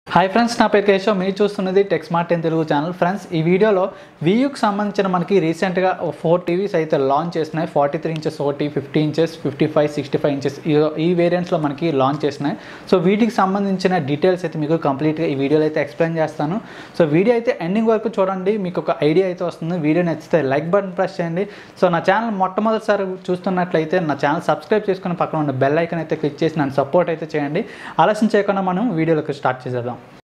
hi friends నా పేరు కేశవ్ మీరు చూస్తున్నది tech smart ten Telugu channel friends ఈ వీడియోలో వీయూకి సంబంధించిన మనకి రీసెంట్గా ఫోర్ టీవీస్ అయితే లాంచ్ చేసినాయి ఫార్టీ త్రీ ఇంచెస్ ఒకటి fifty inches fifty five sixty five inches ఈ వేరియంట్స్లో మనకి లాంచ్ చేసినాయి సో వీటికి సంబంధించిన డీటెయిల్స్ అయితే మీకు కంప్లీట్గా ఈ వీడియోలో అయితే ఎక్స్ప్లెయిన్ చేస్తాను సో వీడియో అయితే ఎండింగ్ వరకు చూడండి మీకు ఒక ఐడియా అయితే వస్తుంది వీడియో నచ్చితే లైక్ బటన్ ప్రెస్ చేయండి సో నా ఛానల్ మొట్టమొదటిసారి చూస్తున్నట్లయితే నా ఛానల్ సబ్స్క్రైబ్ చేసుకుని పక్కన ఉన్న బెల్ ఐకన్ అయితే క్లిక్ చేసి నన్ను సపోర్ట్ అయితే చేయండి ఆలస్యం చేయకుండా మనం వీడియోలోకి స్టార్ట్ చేసేద్దాం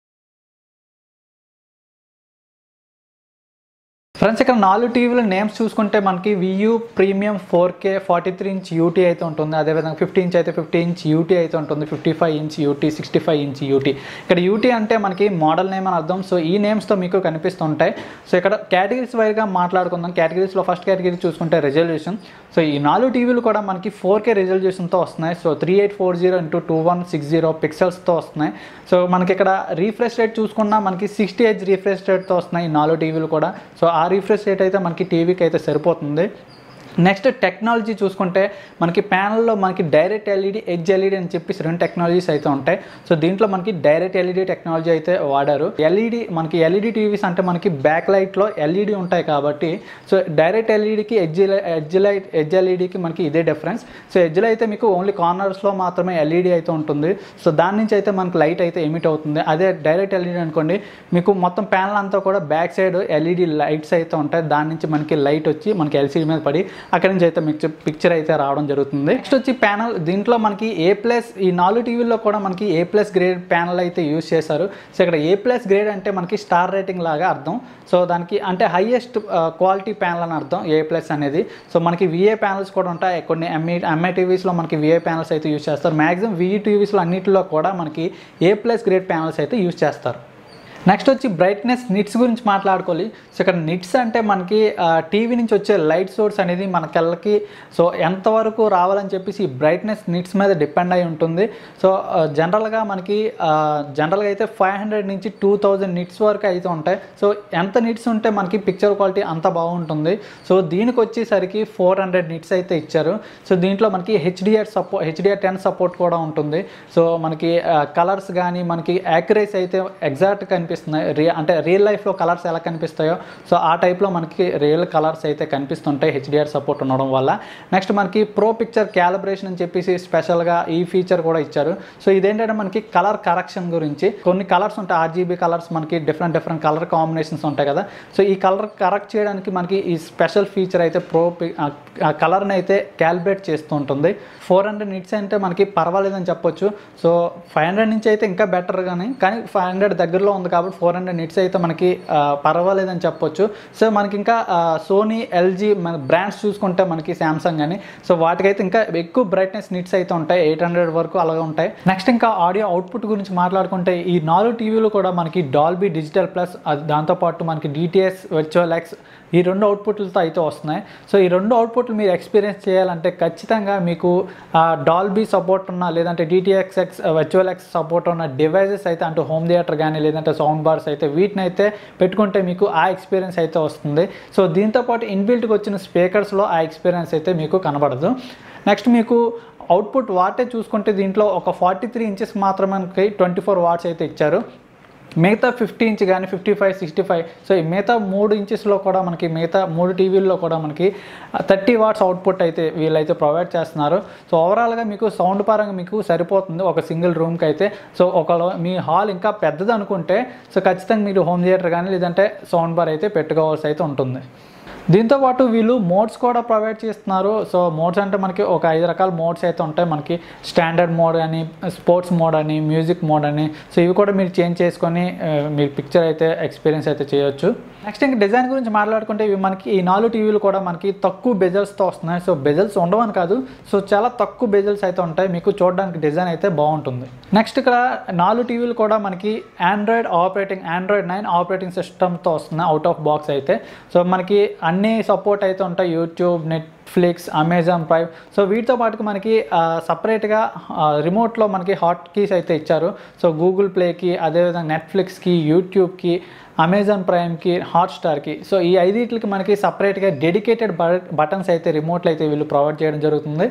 ఫ్రెండ్స్ ఇక్కడ నాలుగు టీవీల నేమ్స్ చూసుకుంటే మనకి Vu premium four K forty three inch UT అయితే ఉంటుంది అదేవిధంగా ఫిఫ్టీ ఇంచ్ అయితే ఫిఫ్టీ ఇంచ్ యూటీ అయితే ఉంటుంది fifty five inch UT sixty five inch UT ఇక్కడ యూటీ అంటే మనకి మోడల్ నేమ్ అని అర్థం సో ఈ నేమ్స్తో మీకు కనిపిస్తుంటాయి సో ఇక్కడ కేటగిరీస్ వైజ్గా మాట్లాడుకుందాం కేటగిరీస్లో ఫస్ట్ కేటగిరీ చూసుకుంటే రెజల్యూషన్ సో ఈ నాలుగు టీవీలు కూడా మనకి ఫోర్ కే రెజల్యూషన్తో వస్తున్నాయి so three eight four zero into two one six zero పిక్సెల్స్తో వస్తున్నాయి సో మనకి ఇక్కడ రీఫ్రెష్ రేట్ చూసుకున్నా మనకి సిక్స్టీ హెచ్ రీఫ్రెష్ రేట్తో వస్తున్నాయి ఈ నాలుగు టీవీలు కూడా సో ఆ రీఫ్రెష్ రేట్ అయితే మనకి టీవీకి అయితే సరిపోతుంది నెక్స్ట్ టెక్నాలజీ చూసుకుంటే మనకి ప్యానల్లో మనకి డైరెక్ట్ ఎల్ఈడి ఎడ్జ్ ఎల్ఈడి అని చెప్పేసి రెండు టెక్నాలజీస్ అయితే ఉంటాయి సో దీంట్లో మనకి డైరెక్ట్ ఎల్ఈడి టెక్నాలజీ అయితే వాడారు ఎల్ఈడి మనకి ఎల్ఈడి టీవీస్ అంటే మనకి బ్యాక్ లైట్లో ఎల్ఈడి ఉంటాయి కాబట్టి సో డైరెక్ట్ ఎల్ఈడికి ఎడ్జ్ ఎడ్జ్ లైట్ ఎడ్జ్ ఎల్ఈడికి మనకి ఇదే డిఫరెన్స్ సో ఎడ్జ్లో అయితే మీకు ఓన్లీ కార్నర్స్లో మాత్రమే ఎల్ఈడి అయితే ఉంటుంది సో దాని నుంచి అయితే మనకి లైట్ అయితే ఎమిట్ అవుతుంది అదే డైరెక్ట్ ఎల్ఈడి అనుకోండి మీకు మొత్తం ప్యానల్ అంతా కూడా బ్యాక్ సైడ్ ఎల్ఈడి లైట్స్ అయితే ఉంటాయి దాని నుంచి మనకి లైట్ వచ్చి మనకి ఎల్సీడీ మీద పడి అక్కడి నుంచి అయితే మీకు పిక్చర్ అయితే రావడం జరుగుతుంది నెక్స్ట్ వచ్చి ప్యానల్ దీంట్లో మనకి ఏ ప్లస్ ఈ నాలుగు టీవీల్లో కూడా మనకి ఏ ప్లస్ గ్రేడ్ ప్యానల్ అయితే యూజ్ చేశారు సో ఇక్కడ ఏ ప్లస్ గ్రేడ్ అంటే మనకి స్టార్ రేటింగ్ లాగా అర్థం సో దానికి అంటే హైయెస్ట్ క్వాలిటీ ప్యానల్ అని అర్థం ఏ ప్లస్ అనేది సో మనకి విఏ ప్యానల్స్ కూడా ఉంటాయి కొన్ని ఎంఐ ఎంఐ టీవీస్లో మనకి విఏ ప్యానల్స్ అయితే యూజ్ చేస్తారు మ్యాక్సిమం విఈ టీవీస్లో అన్నింటిలో కూడా మనకి ఏ ప్లస్ గ్రేడ్ ప్యానల్స్ అయితే యూజ్ చేస్తారు నెక్స్ట్ వచ్చి బ్రైట్నెస్ నిట్స్ గురించి మాట్లాడుకోవాలి సో ఇక్కడ నిట్స్ అంటే మనకి టీవీ నుంచి వచ్చే లైట్ సోర్స్ అనేది మన కళ్ళకి సో ఎంతవరకు రావాలని చెప్పేసి ఈ బ్రైట్నెస్ నిట్స్ మీద డిపెండ్ అయి ఉంటుంది సో జనరల్గా మనకి జనరల్గా అయితే ఫైవ్ హండ్రెడ్ నుంచి టూ థౌజండ్ నిట్స్ వరకు అయితే ఉంటాయి సో ఎంత నిట్స్ ఉంటే మనకి పిక్చర్ క్వాలిటీ అంత బాగుంటుంది సో దీనికి వచ్చేసరికి ఫోర్ హండ్రెడ్ నిట్స్ అయితే ఇచ్చారు సో దీంట్లో మనకి HDR support HDR ten support కూడా ఉంటుంది సో మనకి కలర్స్ కానీ మనకి యాక్యురేస్ అయితే ఎగ్జాక్ట్ కనిపి కనిపిస్తున్నాయి రి అంటే రియల్ లైఫ్లో కలర్స్ ఎలా కనిపిస్తాయో సో ఆ టైప్లో మనకి రియల్ కలర్స్ అయితే కనిపిస్తుంటాయి హెచ్డిఆర్ సపోర్ట్ ఉండడం వల్ల నెక్స్ట్ మనకి ప్రో పిక్చర్ క్యాలిబ్రేషన్ అని చెప్పేసి స్పెషల్గా ఈ ఫీచర్ కూడా ఇచ్చారు సో ఇదేంటంటే మనకి కలర్ కరెక్షన్ గురించి కొన్ని కలర్స్ ఉంటాయి ఆర్జీబీ కలర్స్ మనకి డిఫరెంట్ డిఫరెంట్ కలర్ కాంబినేషన్స్ ఉంటాయి కదా సో ఈ కలర్ కరెక్ట్ చేయడానికి మనకి ఈ స్పెషల్ ఫీచర్ అయితే ప్రో ఆ కలర్ని అయితే క్యాలిబ్రేట్ చేస్తూ ఉంటుంది ఫోర్ హండ్రెడ్ నిట్స్ అంటే మనకి పర్వాలేదని చెప్పొచ్చు సో ఫైవ్ హండ్రెడ్ నుంచి అయితే ఇంకా బెటర్ కానీ కానీ ఫైవ్ హండ్రెడ్ దగ్గరలో ఉంది కాబట్టి ఫోర్ హండ్రెడ్ నిట్స్ అయితే మనకి పర్వాలేదని చెప్పొచ్చు సో మనకి ఇంకా సోనీ ఎల్జీ మన బ్రాండ్స్ చూసుకుంటే మనకి శాంసంగ్ అని సో వాటికైతే ఇంకా ఎక్కువ బ్రైట్నెస్ నిట్స్ అయితే ఉంటాయి ఎయిట్ హండ్రెడ్ వరకు అలాగే ఉంటాయి నెక్స్ట్ ఇంకా ఆడియో అవుట్పుట్ గురించి మాట్లాడుకుంటే ఈ నాలుగు టీవీలు కూడా మనకి డాల్బీ డిజిటల్ ప్లస్ దాంతోపాటు మనకి డిటిఎస్ వర్చువల్ ఎక్స్ ఈ రెండు అవుట్పుట్లతో అయితే వస్తున్నాయి సో ఈ రెండు అవుట్పుట్లు మీరు ఎక్స్పీరియన్స్ చేయాలంటే ఖచ్చితంగా మీకు డాల్బీ సపోర్ట్ ఉన్న లేదంటే DTX X virtual X support ఉన్న డివైజెస్ అయితే అంటే హోమ్ థియేటర్ కానీ లేదంటే సౌండ్ బార్స్ అయితే వీటిని అయితే పెట్టుకుంటే మీకు ఆ ఎక్స్పీరియన్స్ అయితే వస్తుంది సో దీంతోపాటు ఇన్బిల్ట్కి వచ్చిన స్పీకర్స్లో ఆ ఎక్స్పీరియన్స్ అయితే మీకు కనబడదు నెక్స్ట్ మీకు అవుట్పుట్ వాటే చూసుకుంటే దీంట్లో ఒక ఫార్టీ త్రీ ఇంచెస్ మాత్రమే ట్వంటీ ఫోర్ వాట్స్ అయితే ఇచ్చారు మిగతా ఫిఫ్టీ ఇంచ్ కానీ fifty five sixty five so ఈ మిగతా మూడు ఇంచెస్లో కూడా మనకి మిగతా మూడు టీవీల్లో కూడా మనకి థర్టీ వాట్స్ అవుట్పుట్ అయితే వీళ్ళైతే ప్రొవైడ్ చేస్తున్నారు సో ఓవరాల్గా మీకు సౌండ్ పరంగా మీకు సరిపోతుంది ఒక సింగిల్ రూమ్కి అయితే సో ఒక మీ హాల్ ఇంకా పెద్దది అనుకుంటే సో ఖచ్చితంగా మీరు హోమ్ థియేటర్ కానీ లేదంటే సౌండ్ బార్ అయితే పెట్టుకోవాల్సి అయితే ఉంటుంది దీంతో పాటు వీళ్ళు మోడ్స్ కూడా ప్రొవైడ్ చేస్తున్నారు సో మోడ్స్ అంటే మనకి ఒక ఐదు రకాల మోడ్స్ అయితే ఉంటాయి మనకి స్టాండర్డ్ మోడ్ అని స్పోర్ట్స్ మోడ్ అని మ్యూజిక్ మోడ్ అని సో ఇవి కూడా మీరు చేంజ్ చేసుకొని మీరు పిక్చర్ అయితే ఎక్స్పీరియన్స్ అయితే చేయొచ్చు నెక్స్ట్ ఇంకా డిజైన్ గురించి మాట్లాడుకుంటే ఇవి మనకి ఈ నాలుగు టీవీలు కూడా మనకి తక్కువ బెజల్స్తో వస్తున్నాయి సో బెజల్స్ ఉండవని కాదు సో చాలా తక్కువ బెజల్స్ అయితే ఉంటాయి మీకు చూడడానికి డిజైన్ అయితే బాగుంటుంది నెక్స్ట్ ఇక్కడ నాలుగు టీవీలు కూడా మనకి Android operating Android nine operating సిస్టమ్తో వస్తున్నాయి అవుట్ ఆఫ్ బాక్స్ అయితే సో మనకి అన్ని సపోర్ట్ అయితే ఉంటాయి YouTube Netflix Amazon Prime so వీటితో పాటుకు మనకి సపరేట్గా రిమోట్లో మనకి హాట్ కీస్ అయితే ఇచ్చారు సో గూగుల్ ప్లేకి అదేవిధంగా నెట్ఫ్లిక్స్కి యూట్యూబ్కి అమెజాన్ ప్రైమ్కి హాట్స్టార్కి సో ఈ ఐదింటికి మనకి సపరేట్గా డెడికేటెడ్ బటన్స్ అయితే రిమోట్లు అయితే వీళ్ళు ప్రొవైడ్ చేయడం జరుగుతుంది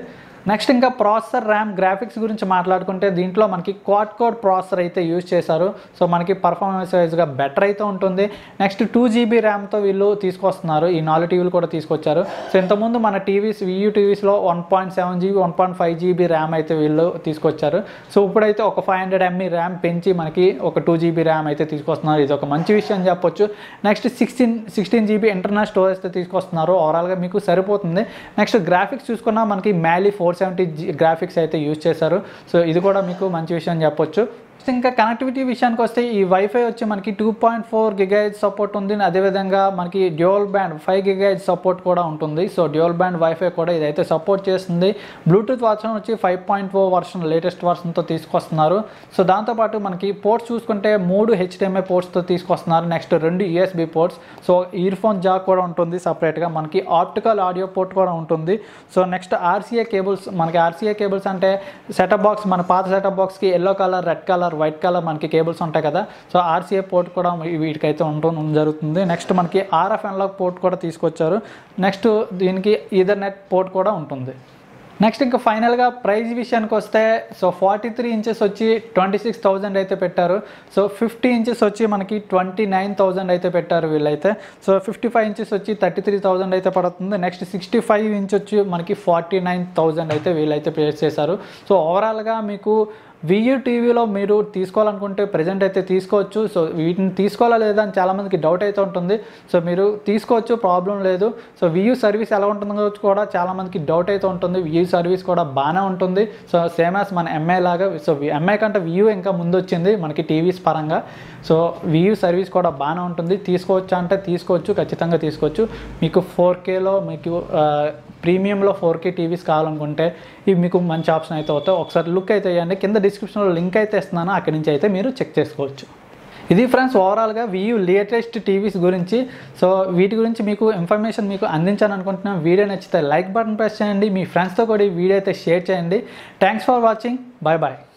నెక్స్ట్ ఇంకా ప్రాసెసర్ ర్యామ్ గ్రాఫిక్స్ గురించి మాట్లాడుకుంటే దీంట్లో మనకి క్వాడ్ కోడ్ ప్రాసెసర్ అయితే యూజ్ చేశారు సో మనకి పర్ఫార్మెన్స్ వైజ్గా బెటర్ అయితే ఉంటుంది నెక్స్ట్ టూ జీబీ ర్యామ్తో వీళ్ళు తీసుకొస్తున్నారు ఈ నాలుగు టీవీలు కూడా తీసుకొచ్చారు సో ఇంతకుముందు మన టీవీస్ వియూ టీవీస్లో one point seven GB one point five GB RAM అయితే వీళ్ళు తీసుకొచ్చారు సో ఇప్పుడైతే ఒక ఫైవ్ హండ్రెడ్ ఎంఈ ర్యామ్ పెంచి మనకి ఒక టూ జీబీ ర్యామ్ అయితే తీసుకొస్తున్నారు ఇది ఒక మంచి విషయం అని చెప్పొచ్చు next sixteen sixteen GB internal storage అయితే తీసుకొస్తున్నారు ఓవరాల్గా మీకు సరిపోతుంది నెక్స్ట్ గ్రాఫిక్స్ చూసుకున్నా మనకి మ్యాలీ ఫోర్ సెవెంటీ గ్రాఫిక్స్ అయితే యూజ్ చేశారు సో ఇది కూడా మీకు మంచి విషయం అని చెప్పొచ్చు నెక్స్ట్ ఇంకా కనెక్టివిటీ విషయానికి వస్తే ఈ వైఫై వచ్చి మనకి టూ పాయింట్ ఫోర్ గిగాయిజ్ సపోర్ట్ ఉంది అదేవిధంగా మనకి డ్యూయల్ బ్యాండ్ ఫైవ్ గిగాయిజ్ సపోర్ట్ కూడా ఉంటుంది సో డ్యూయల్ బ్యాండ్ వైఫై కూడా ఇదైతే సపోర్ట్ చేస్తుంది బ్లూటూత్ వర్షన్ వచ్చి five point four version latest వర్షన్తో తీసుకొస్తున్నారు సో దాంతోపాటు మనకి పోర్ట్స్ చూసుకుంటే మూడు హెచ్డిఎంఐ పోర్ట్స్తో తీసుకొస్తున్నారు నెక్స్ట్ రెండు USB ports so earphone jack కూడా ఉంటుంది సపరేట్గా మనకి ఆప్టికల్ ఆడియో పోర్ట్ కూడా ఉంటుంది సో నెక్స్ట్ ఆర్సీఏ కేబుల్స్ మనకి ఆర్సీఏ కేబుల్స్ అంటే సెటప్ బాక్స్ మన పాత సెటప్ బాక్స్కి yellow colour red colour white colour మనకి కేబుల్స్ ఉంటాయి కదా సో ఆర్సీఏ పోర్ట్ కూడా వీటికైతే ఉండడం జరుగుతుంది నెక్స్ట్ మనకి ఆర్ఎఫ్ ఎన్లాక్ పోర్ట్ కూడా తీసుకొచ్చారు నెక్స్ట్ దీనికి ఈథర్నెట్ పోర్ట్ కూడా ఉంటుంది నెక్స్ట్ ఇంకా ఫైనల్గా ప్రైస్ విషయానికి వస్తే సో ఫార్టీ త్రీ ఇంచెస్ వచ్చి ట్వంటీ సిక్స్ థౌజండ్ అయితే పెట్టారు సో ఫిఫ్టీ ఇంచెస్ వచ్చి మనకి ట్వంటీ నైన్ థౌజండ్ అయితే పెట్టారు వీళ్ళైతే సో ఫిఫ్టీ ఫైవ్ ఇంచెస్ వచ్చి థర్టీ త్రీ థౌజండ్ అయితే పడుతుంది నెక్స్ట్ సిక్స్టీ ఫైవ్ ఇంచ్ వచ్చి మనకి ఫార్టీ నైన్ థౌజండ్ అయితే వీళ్ళైతే ప్లేస్ చేశారు సో ఓవరాల్గా మీకు వియూ టీవీలో మీరు తీసుకోవాలనుకుంటే ప్రజెంట్ అయితే తీసుకోవచ్చు సో వీటిని తీసుకోవాలా లేదా అని చాలామందికి డౌట్ అయితే ఉంటుంది సో మీరు తీసుకోవచ్చు ప్రాబ్లం లేదు సో వియూ సర్వీస్ ఎలా ఉంటుందో కూడా చాలామందికి డౌట్ అయితే ఉంటుంది వియూ సర్వీస్ కూడా బాగానే ఉంటుంది సో సేమ్ యాజ్ మన ఎంఐ లాగా సో ఎంఐ కంటే వియూ ఇంకా ముందు వచ్చింది మనకి టీవీస్ పరంగా సో వియూ సర్వీస్ కూడా బాగానే ఉంటుంది తీసుకోవచ్చు అంటే తీసుకోవచ్చు ఖచ్చితంగా తీసుకోవచ్చు మీకు ఫోర్ కేలో మీకు ప్రీమియంలో ఫోర్ కే టీవీస్ కావాలనుకుంటే ఇవి మీకు మంచి ఆప్షన్ అయితే అవుతాయి ఒకసారి లుక్ అయితే వేయండి కింద డిస్క్రిప్షన్లో లింక్ అయితే ఇస్తున్నాను అక్కడి నుంచి అయితే మీరు చెక్ చేసుకోవచ్చు ఇది ఫ్రెండ్స్ ఓవరాల్గా వియూ లేటెస్ట్ టీవీస్ గురించి సో వీటి గురించి మీకు ఇన్ఫర్మేషన్ మీకు అందించాను అనుకుంటున్నాను వీడియో నచ్చితే లైక్ బటన్ ప్రెస్ చేయండి మీ ఫ్రెండ్స్తో కూడా ఈ వీడియో అయితే షేర్ చేయండి thanks for watching bye bye